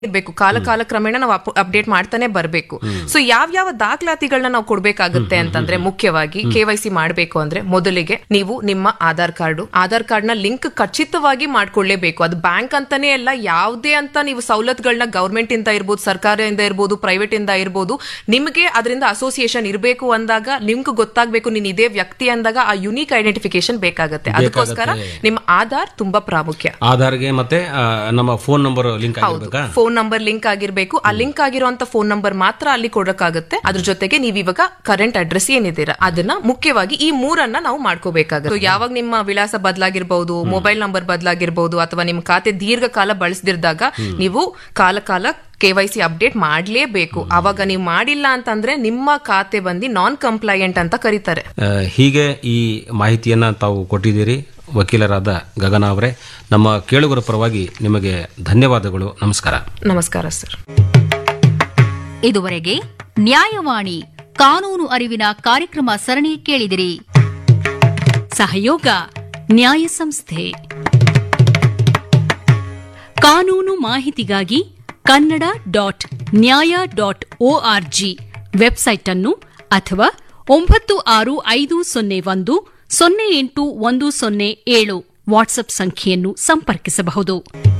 ಇರ್ಬೇಕು ಕಾಲ ಕಾಲ ಕ್ರಮೇಣ ನಾವು ಅಪ್ಡೇಟ್ ಮಾಡ್ತಾನೆ ಬರಬೇಕು ಸೊ ಯಾವ ಯಾವ ದಾಖಲಾತಿಗಳನ್ನ ನಾವು ಕೊಡ್ಬೇಕಾಗುತ್ತೆ ಅಂತಂದ್ರೆ ಮುಖ್ಯವಾಗಿ ಕೆ ವೈ ಸಿ ಮಾಡಬೇಕು ಅಂದ್ರೆ ಮೊದಲಿಗೆ ನೀವು ನಿಮ್ಮ ಆಧಾರ್ ಕಾರ್ಡು ಆಧಾರ್ ಕಾರ್ಡ್ ನ ಲಿಂಕ್ ಖಚಿತವಾಗಿ ಮಾಡ್ಕೊಳ್ಳೇಬೇಕು ಅದು ಬ್ಯಾಂಕ್ ಅಂತಾನೆ ಅಲ್ಲ ಯಾವುದೇ ಅಂತ ನೀವು ಸವಲತ್ತುಗಳನ್ನ ಗವರ್ಮೆಂಟ್ ಇಂದ ಇರ್ಬೋದು ಸರ್ಕಾರದಿಂದ ಇರ್ಬೋದು ಪ್ರೈವೇಟ್ ಇಂದ ಇರ್ಬೋದು ನಿಮಗೆ ಅದರಿಂದ ಅಸೋಸಿಯೇಷನ್ ಇರಬೇಕು ಅಂದಾಗ ಲಿಂಕ್ ಗೊತ್ತಾಗಬೇಕು ನೀನ್ ಇದೇ ವ್ಯಕ್ತಿ ಅಂದಾಗ ಆ ಯುನೀಕ್ ಐಡೆಂಟಿಫಿಕೇಶನ್ ಬೇಕಾಗುತ್ತೆ ಅದಕ್ಕೋಸ್ಕರ ನಿಮ್ಮ ಆಧಾರ್ ತುಂಬಾ ಪ್ರಾಮುಖ್ಯ ಆಧಾರ್ಗೆ ಮತ್ತೆ ಆ, ನಮ್ಮ ಫೋನ್ ನಂಬರ್ ಲಿಂಕ್ ಆಗಿರ್ಬೇಕಾ ಫೋನ್ ನಂಬರ್ ಲಿಂಕ್ ಆಗಿರ್ಬೇಕು ಆ ಲಿಂಕ್ ಆಗಿರುವಂತ ಫೋನ್ ನಂಬರ್ ಮಾತ್ರ ಅಲ್ಲಿ ಕೊಡಕ್ಕಾಗುತ್ತೆ ಅದ್ರ ಜೊತೆಗೆ ನೀವು ಇವಾಗ ಕರೆಂಟ್ ಅಡ್ರೆಸ್ ಏನಿದ್ದೀರಾ ಅದನ್ನ ಮುಖ್ಯವಾಗಿ ಈ ಮೂರನ್ನ ನಾವು ಮಾಡ್ಕೋಬೇಕಾಗುತ್ತೆ So, ಯಾವಾಗ ನಿಮ್ಮ ವಿಳಾಸ ಬದಲಾಗಿರ್ಬಹುದು ಮೊಬೈಲ್ ನಂಬರ್ ಬದಲಾಗಿರ್ಬಹುದು ಅಥವಾ ನಿಮ್ಮ ಖಾತೆ ದೀರ್ಘಕಾಲ ಬಳಸದಿರ್ದಾಗ ನೀವು ಕಾಲ ಕಾಲ ಕೆ ವೈ ಸಿ ಅಪ್ಡೇಟ್ ಮಾಡಲೇಬೇಕು ಅವಾಗ ನೀವು ಮಾಡಿಲ್ಲ ಅಂತಂದ್ರೆ ನಿಮ್ಮ ಖಾತೆ ಬಂದು ನಾನ್ ಕಂಪ್ಲೈಯಂಟ್ ಅಂತ ಕರೀತಾರೆ ಆ, ಹೀಗೆ ಈ ಮಾಹಿತಿಯನ್ನ ತಾವು ಕೊಟ್ಟಿದ್ದೀರಿ ವಕೀಲರಾದ ಗಗನ ಅವರೇ ನಮ್ಮ ಕೇಳುಗರ ಪರವಾಗಿ ನಿಮಗೆ ಧನ್ಯವಾದಗಳು ನಮಸ್ಕಾರ ನಮಸ್ಕಾರ ಸರ್ ಇದುವರೆಗೆ ನ್ಯಾಯವಾಣಿ ಕಾನೂನು ಅರಿವಿನ ಕಾರ್ಯಕ್ರಮ ಸರಣಿ ಕೇಳಿದಿರಿ ಸಹಯೋಗ ನ್ಯಾಯ ಸಂಸ್ಥೆ ಕಾನೂನು ಮಾಹಿತಿಗಾಗಿ Kannada dot Nyaya dot org website ಅನ್ನು ಅಥವಾ ಒಂಬತ್ತು ಆರು ಐದು ಸೊನ್ನೆ ಒಂದು ಸೊನ್ನೆ ಎಂಟು ಒಂದು ಸೊನ್ನೆ ಏಳು ವಾಟ್ಸ್ಆಪ್ ಸಂಖ್ಯೆಯನ್ನು ಸಂಪರ್ಕಿಸಬಹುದು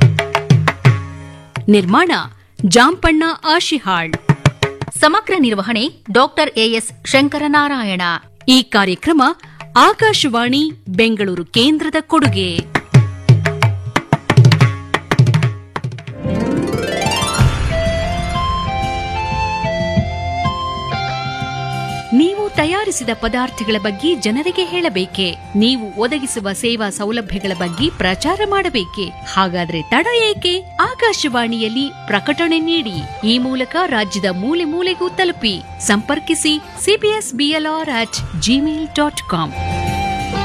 ನಿರ್ಮಾಣ ಜಾಂಪಣ್ಣ ಆಶಿಹಾಳ್ ಸಮಗ್ರ ನಿರ್ವಹಣೆ ಡಾಕ್ಟರ್ ಎಎಸ್ ಶಂಕರನಾರಾಯಣ ಈ ಕಾರ್ಯಕ್ರಮ ಆಕಾಶವಾಣಿ ಬೆಂಗಳೂರು ಕೇಂದ್ರದ ಕೊಡುಗೆ ನೀವು ತಯಾರಿಸಿದ ಪದಾರ್ಥಗಳ ಬಗ್ಗೆ ಜನರಿಗೆ ಹೇಳಬೇಕೆ ನೀವು ಒದಗಿಸುವ ಸೇವಾ ಸೌಲಭ್ಯಗಳ ಬಗ್ಗೆ ಪ್ರಚಾರ ಮಾಡಬೇಕೆ ಹಾಗಾದ್ರೆ ತಡ ಏಕೆ ಆಕಾಶವಾಣಿಯಲ್ಲಿ ಪ್ರಕಟಣೆ ನೀಡಿ ಈ ಮೂಲಕ ರಾಜ್ಯದ ಮೂಲೆ ಮೂಲೆಗೂ ತಲುಪಿ ಸಂಪರ್ಕಿಸಿ CBS BLR at gmail dot com